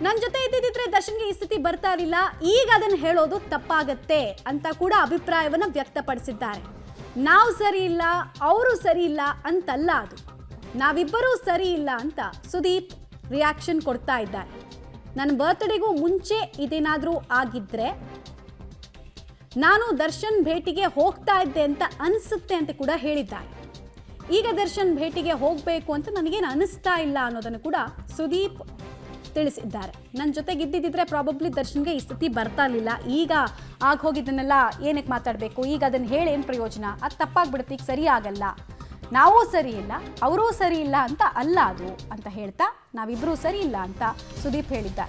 ನನ್ನ ಜೊತೆ ಇದ್ದಿದ್ರೆ ದರ್ಶನ್ಗೆ ಈ ಸ್ಥಿತಿ ಬರ್ತಾ ಇರಲಿಲ್ಲ ಈಗ ಅದನ್ನು ಹೇಳೋದು ತಪ್ಪಾಗತ್ತೆ ಅಂತ ಕೂಡ ಅಭಿಪ್ರಾಯವನ್ನ ವ್ಯಕ್ತಪಡಿಸಿದ್ದಾರೆ ನಾವು ಸರಿ ಇಲ್ಲ ಅವರು ಸರಿ ಇಲ್ಲ ಅಂತಲ್ಲ ಅದು ನಾವಿಬ್ಬರೂ ಸರಿ ಇಲ್ಲ ಅಂತ ಸುದೀಪ್ ರಿಯಾಕ್ಷನ್ ಕೊಡ್ತಾ ಇದ್ದಾರೆ ನನ್ನ ಬರ್ತ್ಡೇಗೂ ಮುಂಚೆ ಇದೇನಾದರೂ ಆಗಿದ್ರೆ ನಾನು ದರ್ಶನ್ ಭೇಟಿಗೆ ಹೋಗ್ತಾ ಇದ್ದೆ ಅಂತ ಅನಿಸುತ್ತೆ ಅಂತ ಕೂಡ ಹೇಳಿದ್ದಾರೆ ಈಗ ದರ್ಶನ್ ಭೇಟಿಗೆ ಹೋಗಬೇಕು ಅಂತ ನನಗೇನು ಅನಿಸ್ತಾ ಇಲ್ಲ ಅನ್ನೋದನ್ನು ಕೂಡ ಸುದೀಪ್ ತಿಳಿಸಿದ್ದಾರೆ ನನ್ನ ಜೊತೆಗೆ ಇದ್ದಿದ್ದಿದ್ರೆ ಪ್ರಾಬಬ್ಲಿ ದರ್ಶನ್ಗೆ ಈ ಸ್ಥಿತಿ ಬರ್ತಾ ಇರಲಿಲ್ಲ ಈಗ ಆಗ ಹೋಗಿದ್ದನ್ನೆಲ್ಲ ಏನಕ್ಕೆ ಮಾತಾಡಬೇಕು ಈಗ ಅದನ್ನು ಹೇಳಿ ಏನು ಪ್ರಯೋಜನ ಅದು ತಪ್ಪಾಗ್ಬಿಡುತ್ತೆ ಈಗ ಸರಿ ಆಗಲ್ಲ ನಾವೂ ಸರಿ ಇಲ್ಲ ಅವರೂ ಸರಿ ಇಲ್ಲ ಅಂತ ಅಲ್ಲ ಅದು ಅಂತ ಹೇಳ್ತಾ ನಾವಿಬ್ಬರೂ ಸರಿ ಇಲ್ಲ ಅಂತ ಸುದೀಪ್ ಹೇಳಿದ್ದಾರೆ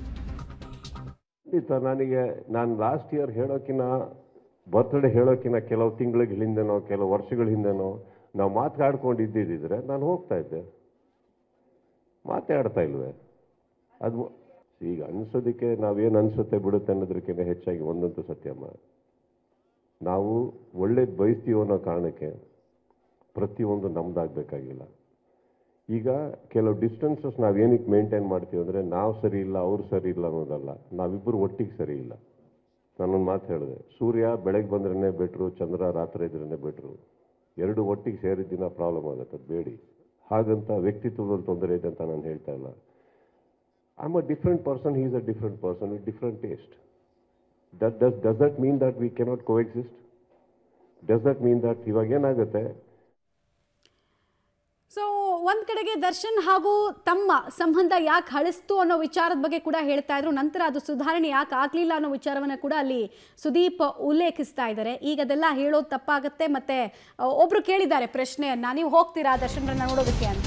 ಖಂಡಿತ ನನಗೆ ನಾನು ಲಾಸ್ಟ್ ಇಯರ್ ಹೇಳೋಕಿನ ಬರ್ತ್ಡೇ ಹೇಳೋಕಿನ ಕೆಲವು ತಿಂಗಳ ಹಿಂದೆನೋ ಕೆಲವು ವರ್ಷಗಳ ಹಿಂದೆನೋ ನಾವು ಮಾತಾಡ್ಕೊಂಡಿದ್ದಿದ್ರೆ ನಾನು ಹೋಗ್ತಾ ಇದ್ದೆ ಮಾತಾಡ್ತಾ ಇಲ್ವೇ ಅದು ಈಗ ಅನ್ಸೋದಕ್ಕೆ ನಾವೇನು ಅನ್ಸುತ್ತೆ ಬಿಡುತ್ತೆ ಅನ್ನೋದಕ್ಕಿಂತ ಹೆಚ್ಚಾಗಿ ಒಂದಂತೂ ಸತ್ಯಮ್ಮ ನಾವು ಒಳ್ಳೇದು ಬಯಸ್ತೀವೋ ಅನ್ನೋ ಕಾರಣಕ್ಕೆ ಪ್ರತಿಯೊಂದು ನಮ್ದಾಗಬೇಕಾಗಿಲ್ಲ ಈಗ ಕೆಲವು ಡಿಸ್ಟೆನ್ಸಸ್ ನಾವು ಏನಕ್ಕೆ ಮೇಂಟೈನ್ ಮಾಡ್ತೀವಿ ಅಂದರೆ ನಾವು ಸರಿ ಇಲ್ಲ ಅವ್ರು ಸರಿ ಇಲ್ಲ ಅನ್ನೋದಲ್ಲ ನಾವಿಬ್ಬರು ಒಟ್ಟಿಗೆ ಸರಿ ಇಲ್ಲ ನಾನೊಂದು ಮಾತು ಹೇಳಿದೆ ಸೂರ್ಯ ಬೆಳಗ್ಗೆ ಬಂದ್ರೇ ಬೆಟ್ರು ಚಂದ್ರ ರಾತ್ರಿ ಇದ್ರೇ ಬೆಟ್ರು ಎರಡು ಒಟ್ಟಿಗೆ ಸೇರಿದ ದಿನ ಪ್ರಾಬ್ಲಮ್ ಆಗುತ್ತೆ ಅದು ಬೇಡಿ ಹಾಗಂತ ವ್ಯಕ್ತಿತ್ವದಲ್ಲಿ ತೊಂದರೆ ಇದೆ ಅಂತ ನಾನು ಹೇಳ್ತಾ ಇಲ್ಲ I am a different person he's a different person with different taste that does does that mean that we cannot coexist does that mean that ಇವಾಗ ಏನಾಗುತ್ತೆ ಸೊ ಒಂದ್ ಕಡೆಗೆ ದರ್ಶನ್ ಹಾಗೂ ತಮ್ಮ ಸಂಬಂಧ ಯಾಕೆ ಹಳಿಸ್ತು ಅನ್ನೋ ವಿಚಾರದ ಬಗ್ಗೆ ಕೂಡ ಹೇಳ್ತಾ ಇದ್ರು ನಂತರ ಅದು ಸುಧಾರಣೆ ಯಾಕೆ ಆಗ್ಲಿಲ್ಲ ಅನ್ನೋ ವಿಚಾರವನ್ನ ಕೂಡ ಅಲ್ಲಿ ಸುದೀಪ್ ಉಲ್ಲೇಖಿಸ್ತಾ ಇದ್ದಾರೆ ಈಗ ಅದೆಲ್ಲ ಹೇಳೋದು ತಪ್ಪಾಗುತ್ತೆ ಮತ್ತೆ ಅಹ್, ಒಬ್ರು ಕೇಳಿದ್ದಾರೆ ಪ್ರಶ್ನೆಯನ್ನ ನೀವು ಹೋಗ್ತೀರಾ ದರ್ಶನ್ರನ್ನ ನೋಡೋದಕ್ಕೆ ಅಂತ